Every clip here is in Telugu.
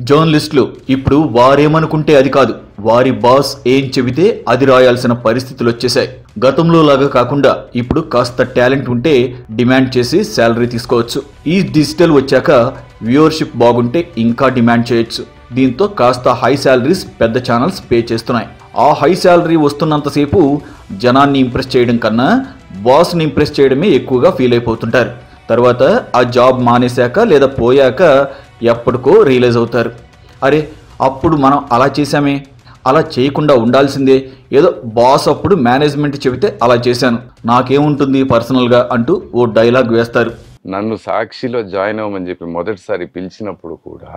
జర్నలిస్టులు ఇప్పుడు వారేమనుకుంటే అది కాదు వారి బాస్ ఏం చెబితే అది రాయాల్సిన పరిస్థితులు వచ్చేసాయి గతంలో లాగా కాకుండా ఇప్పుడు కాస్త టాలెంట్ ఉంటే డిమాండ్ చేసి శాలరీ తీసుకోవచ్చు ఈ డిజిటల్ వచ్చాక వ్యూవర్షిప్ బాగుంటే ఇంకా డిమాండ్ చేయొచ్చు దీంతో కాస్త హై శాలరీస్ పెద్ద ఛానల్స్ పే చేస్తున్నాయి ఆ హై శాలరీ వస్తున్నంతసేపు జనాన్ని ఇంప్రెస్ చేయడం కన్నా బాస్ని ఇంప్రెస్ చేయడమే ఎక్కువగా ఫీల్ అయిపోతుంటారు తర్వాత ఆ జాబ్ మానేశాక లేదా పోయాక ఎప్పటికో రియలైజ్ అవుతారు అరే అప్పుడు మనం అలా చేశామే అలా చేయకుండా ఉండాల్సిందే ఏదో బాస్ అప్పుడు మేనేజ్మెంట్ చెబితే అలా చేశాను నాకేముంటుంది పర్సనల్గా అంటూ ఓ డైలాగ్ వేస్తారు నన్ను సాక్షిలో జాయిన్ అవ్వమని చెప్పి మొదటిసారి పిలిచినప్పుడు కూడా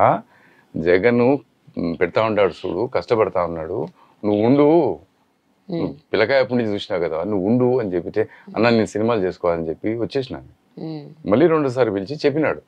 జగన్ పెడతా ఉంటాడు చూడు కష్టపడతా ఉన్నాడు నువ్వు ఉండు నువ్వు పిల్లకాయ అప్పటి నుంచి చూసినావు కదా నువ్వు ఉండు అని చెప్పితే అన్న నేను సినిమాలు చేసుకోవాలని చెప్పి వచ్చేసినాను మళ్ళీ రెండోసారి పిలిచి చెప్పినాడు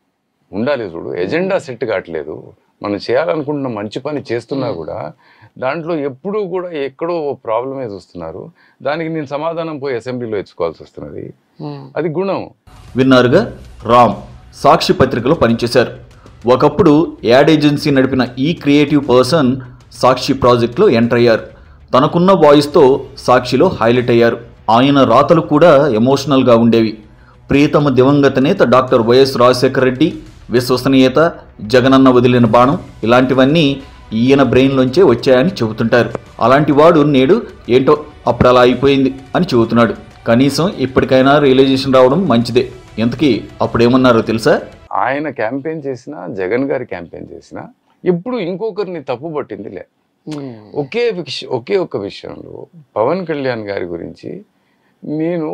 ఉండాలి చూడు ఎజెండా సెట్ కావట్లేదు మనం చేయాలనుకుంటున్న మంచి పని చేస్తున్నా కూడా దాంట్లో ఎప్పుడూ కూడా ఎక్కడో ప్రాబ్లమే చూస్తున్నారు దానికి నేను సమాధానం పోయి అసెంబ్లీలో ఇచ్చుకోవాల్సి వస్తున్నది అది గుణం విన్నారుగా రామ్ సాక్షి పత్రికలో పనిచేశారు ఒకప్పుడు యాడ్ ఏజెన్సీ నడిపిన ఈ క్రియేటివ్ పర్సన్ సాక్షి ప్రాజెక్ట్లో ఎంటర్ అయ్యారు తనకున్న వాయిస్తో సాక్షిలో హైలైట్ అయ్యారు ఆయన రాతలు కూడా ఎమోషనల్గా ఉండేవి ప్రియతమ దివంగత నేత డాక్టర్ వైఎస్ రాజశేఖర రెడ్డి విశ్వసనీయత జగనన్న వదిలిన బాణం ఇలాంటివన్నీ ఈయన బ్రెయిన్లోంచే వచ్చాయని చెబుతుంటారు అలాంటి వాడు నేడు ఏంటో అప్పుడు అలా అయిపోయింది అని చెబుతున్నాడు కనీసం ఇప్పటికైనా రియలైజేషన్ రావడం మంచిదే ఎంతకీ అప్పుడేమన్నారో తెలుసా ఆయన క్యాంపెయిన్ చేసినా జగన్ గారి క్యాంపెయిన్ చేసినా ఎప్పుడు ఇంకొకరిని తప్పు పట్టింది లే ఒకే విష ఒకే ఒక విషయంలో పవన్ కళ్యాణ్ గారి గురించి నేను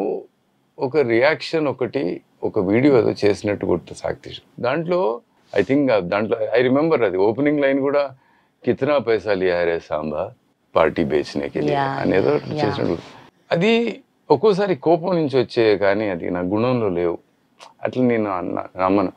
ఒక రియాక్షన్ ఒకటి ఒక వీడియో ఏదో చేసినట్టు గుర్తు సాక్షి దాంట్లో ఐ థింక్ దాంట్లో ఐ రిమెంబర్ అది ఓపెనింగ్ లైన్ కూడా కితనా పైసా లియా రే సాంబా పార్టీ బేచనేకి Yeah, అనేదో yeah. చేసినట్టు అది ఒక్కోసారి కోపం నుంచి వచ్చే కానీ అది నా గుణంలో లేవు అట్లా నేను అన్న నమ్మను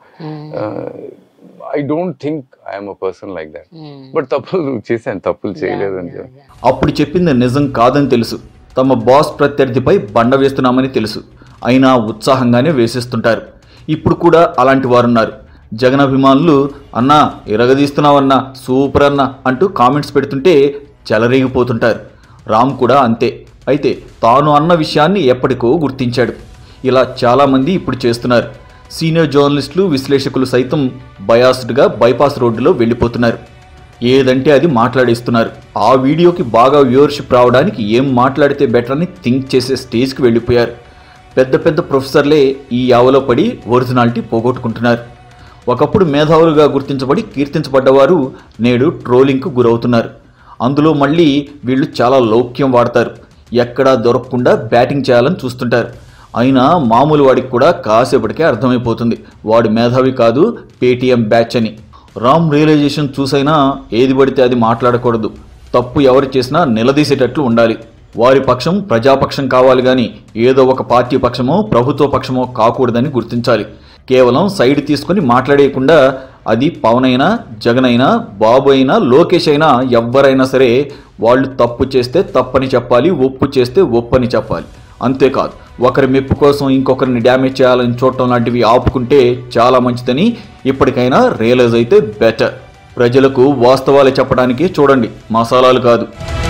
I don't think I'm a person like that but తప్పులు చేశాను తప్పులు చేయలేదు అని చెప్పి అప్పుడు చెప్పింది నిజం కాదని తెలుసు తమ బాస్ ప్రత్యర్థిపై బండ వేస్తున్నామని తెలుసు అయినా ఉత్సాహంగానే వేసేస్తుంటారు ఇప్పుడు కూడా అలాంటి వారున్నారు జగన్ అభిమానులు అన్నా ఇరగదీస్తున్నావన్నా సూపర్ అన్నా అంటూ కామెంట్స్ పెడుతుంటే చెలరేగిపోతుంటారు రామ్ కూడా అంతే అయితే తాను అన్న విషయాన్ని ఎప్పటికో గుర్తించాడు ఇలా చాలామంది ఇప్పుడు చేస్తున్నారు సీనియర్ జర్నలిస్టులు విశ్లేషకులు సైతం బయాస్డ్గా బైపాస్ రోడ్డులో వెళ్ళిపోతున్నారు ఏదంటే అది మాట్లాడేస్తున్నారు ఆ వీడియోకి బాగా వ్యూవర్షిప్ రావడానికి ఏం మాట్లాడితే బెటర్ అని థింక్ చేసే స్టేజ్కి వెళ్ళిపోయారు పెద్ద పెద్ద ప్రొఫెసర్లే ఈ యావలో పడి ఒరిజినాలిటీ పోగొట్టుకుంటున్నారు ఒకప్పుడు మేధావులుగా గుర్తించబడి కీర్తించబడ్డవారు నేడు ట్రోలింగ్కు గురవుతున్నారు అందులో మళ్ళీ వీళ్ళు చాలా లౌక్యం వాడతారు ఎక్కడా దొరకకుండా బ్యాటింగ్ చేయాలని చూస్తుంటారు అయినా మామూలు వాడికి కూడా కాసేపటికే అర్థమైపోతుంది వాడు మేధావి కాదు పేటీఎం బ్యాచ్ అని రామ్ రియలైజేషన్ చూసైనా ఏది పడితే అది మాట్లాడకూడదు తప్పు ఎవరు చేసినా నిలదీసేటట్లు ఉండాలి వారి పక్షం ప్రజాపక్షం కావాలి కానీ ఏదో ఒక పార్టీ పక్షమో ప్రభుత్వ పక్షమో కాకూడదని గుర్తించాలి కేవలం సైడ్ తీసుకొని మాట్లాడేయకుండా అది పవన్ అయినా జగన్ అయినా బాబు అయినా లోకేష్ అయినా ఎవ్వరైనా సరే వాళ్ళు తప్పు చేస్తే తప్పని చెప్పాలి ఒప్పు చేస్తే ఒప్పని చెప్పాలి అంతేకాదు ఒకరి మెప్పు కోసం ఇంకొకరిని డ్యామేజ్ చేయాలని చూడటం లాంటివి ఆపుకుంటే చాలా మంచిదని ఇప్పటికైనా రియలైజ్ అయితే బెటర్ ప్రజలకు వాస్తవాలు చెప్పడానికే చూడండి మసాలాలు కాదు